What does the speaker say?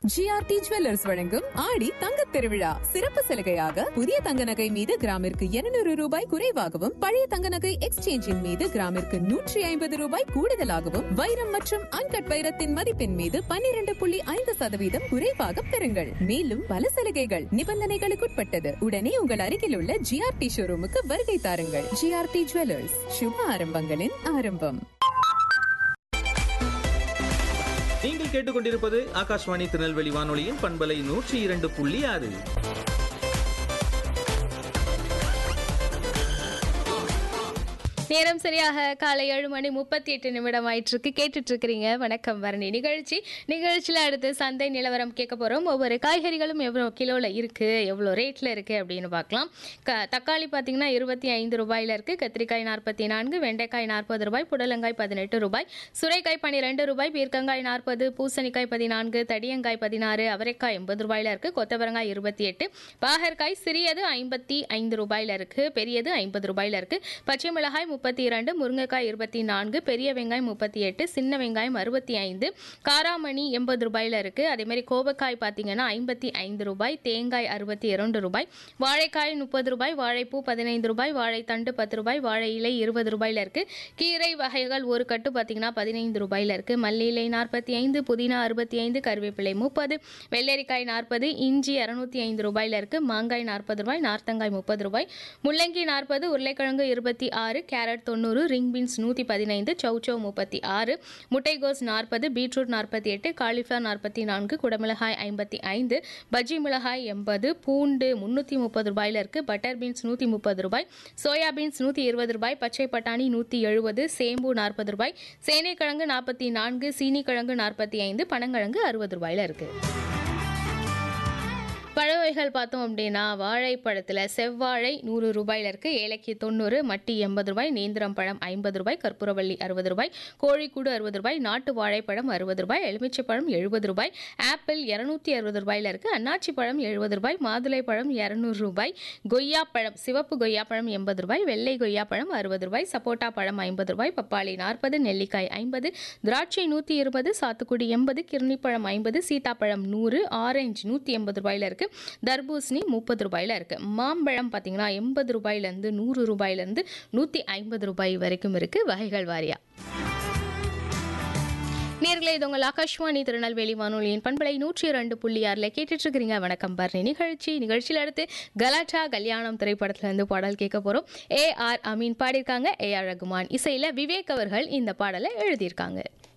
GRT jewellers வழங்கும் ஆடி தங்க திருவிழா சிறப்பு சலுகையாக புதிய தங்க நகை மீது கிராமிற்கு 200 ரூபாய் குறைவாகவும் பழைய தங்க நகை எக்ஸ்சேஞ்சின் மீது கிராமிற்கு நூற்றி ஐம்பது ரூபாய் கூடுதலாகவும் வைரம் மற்றும் அன்கட் வைரத்தின் மதிப்பின் மீது 12.5% புள்ளி ஐந்து சதவீதம் குறைவாக பெறுங்கள் மேலும் பல சலுகைகள் நிபந்தனைகளுக்குட்பட்டது உடனே உங்கள் அருகில் உள்ள ஜிஆர்டி ஷோரூமுக்கு வருகை தாருங்கள் ஜிஆர்டி ஜுவல்லர்ஸ் சுப ஆரம்பங்களின் ஆரம்பம் நீங்கள் கேட்டுக்கொண்டிருப்பது ஆகாஷ்வாணி திருநெல்வேலி வானொலியின் பண்பலை நூற்றி இரண்டு புள்ளி ஆறு நேரம் சரியாக காலை ஏழு மணி முப்பத்தி எட்டு நிமிடம் ஆயிட்டு இருக்கு கேட்டுட்டு இருக்கிறீங்க வணக்கம் வரணி நிகழ்ச்சி நிகழ்ச்சியில் அடுத்து சந்தை நிலவரம் கேட்க போறோம் ஒவ்வொரு காய்கறிகளும் எவ்வளோ கிலோல இருக்கு எவ்வளோ ரேட்ல இருக்கு அப்படின்னு பார்க்கலாம் க தக்காளி பார்த்தீங்கன்னா இருபத்தி ஐந்து ரூபாயில இருக்கு கத்திரிக்காய் நாற்பத்தி நான்கு வெண்டைக்காய் நாற்பது ரூபாய் புடலங்காய் பதினெட்டு ரூபாய் சுரைக்காய் பன்னிரெண்டு ரூபாய் பீர்க்கங்காய் நாற்பது பூசணிக்காய் பதினான்கு தடியங்காய் பதினாறு அவரைக்காய் எண்பது ரூபாயில இருக்கு கொத்தவரங்காய் இருபத்தி எட்டு பாகற்காய் சிறியது ஐம்பத்தி ஐந்து ரூபாயில இருக்கு பெரியது ஐம்பது ரூபாயில இருக்கு பச்சை மிளகாய் முப்பத்தி இரண்டு முருங்கைக்காய் இருபத்தி நான்கு பெரிய வெங்காயம் முப்பத்தி எட்டு சின்ன வெங்காயம் அறுபத்தி ஐந்து காராமணி எண்பது ரூபாயில இருக்கு அதே மாதிரி கோவக்காய் பார்த்தீங்கன்னா ஐம்பத்தி ஐந்து ரூபாய் தேங்காய் அறுபத்தி இரண்டு ரூபாய் வாழைக்காய் முப்பது ரூபாய் வாழைப்பூ பதினைந்து ரூபாய் வாழைத்தண்டு பத்து ரூபாய் வாழை இலை இருபது ரூபாயில இருக்கு கீரை வகைகள் ஒரு கட்டு பார்த்தீங்கன்னா பதினைந்து ரூபாயில இருக்கு மல்லி இலை நாற்பத்தி ஐந்து புதினா அறுபத்தி ஐந்து கருவேப்பிலை முப்பது வெள்ளரிக்காய் நாற்பது இஞ்சி இரநூத்தி ஐந்து ரூபாயில இருக்கு மாங்காய் நாற்பது ரூபாய் நார்த்தங்காய் முப்பது ரூபாய் முள்ளங்கி நாற்பது உருளைக்கிழங்கு இருபத்தி ஆறு கேரட் தொண்ணூறு ரிங் பீன்ஸ் நூற்றி பதினைந்து சௌச்சௌ முப்பத்தி ஆறு முட்டைகோஸ் நாற்பது பீட்ரூட் நாற்பத்தி எட்டு காலிஃப்ளவர் நாற்பத்தி நான்கு குடமிளகாய் ஐம்பத்தி ஐந்து பஜ்ஜி மிளகாய் எண்பது பூண்டு முந்நூற்றி முப்பது ரூபாயில இருக்கு பட்டர் பீன்ஸ் நூற்றி முப்பது ரூபாய் சோயா பீன்ஸ் நூற்றி இருபது ரூபாய் பச்சை பட்டாணி நூற்றி எழுபது சேம்பு நாற்பது ரூபாய் சேனைக்கிழங்கு நாற்பத்தி நான்கு சீனிக்கிழங்கு நாற்பத்தி ஐந்து பனங்கிழங்கு அறுபது ரூபாயில இருக்கு பழ வகைகள் பார்த்தோம் அப்படின்னா வாழைப்பழத்தில் செவ்வாழை நூறு ரூபாயில இருக்கு ஏலக்கி தொண்ணூறு மட்டி எண்பது ரூபாய் நேந்திரம் பழம் ஐம்பது ரூபாய் கற்பூரவள்ளி அறுபது ரூபாய் கோழிக்கூடு அறுபது ரூபாய் நாட்டு வாழைப்பழம் அறுபது ரூபாய் எலுமிச்சை பழம் எழுபது ரூபாய் ஆப்பிள் இரநூத்தி அறுபது ரூபாயில இருக்கு அன்னாச்சி பழம் எழுபது ரூபாய் மாதுளை பழம் இரநூறு ரூபாய் கொய்யா பழம் சிவப்பு கொய்யா பழம் எண்பது ரூபாய் வெள்ளை கொய்யா பழம் அறுபது ரூபாய் சப்போட்டா பழம் ஐம்பது ரூபாய் பப்பாளி நாற்பது நெல்லிக்காய் ஐம்பது திராட்சை நூற்றி இருபது சாத்துக்குடி எண்பது கிர்ணிப்பழம் ஐம்பது சீதாப்பழம் நூறு ஆரஞ்சு நூற்றி எண்பது ரூபாயில இருக்கு தர்பூசணி முப்பது ரூபாயில இருக்கு மாம்பழம் பார்த்தீங்கன்னா எண்பது ரூபாயிலேருந்து நூறு ரூபாயிலேருந்து நூற்றி ஐம்பது ரூபாய் வரைக்கும் இருக்கு வகைகள் வாரியா நேர்களை இது உங்கள் ஆகாஷ்வாணி திருநெல்வேலி வானொலியின் பண்பலை நூற்றி இரண்டு புள்ளி ஆறில் கேட்டுட்டு இருக்கிறீங்க வணக்கம் பர்ணி நிகழ்ச்சி நிகழ்ச்சியில் அடுத்து கலாட்டா கல்யாணம் திரைப்படத்துல இருந்து பாடல் கேட்க போறோம் ஏ ஆர் அமீன் பாடியிருக்காங்க ஏ ஆர் ரகுமான் இசையில விவேக் அவர்கள் இந்த பாடலை எழுதியிருக்காங்க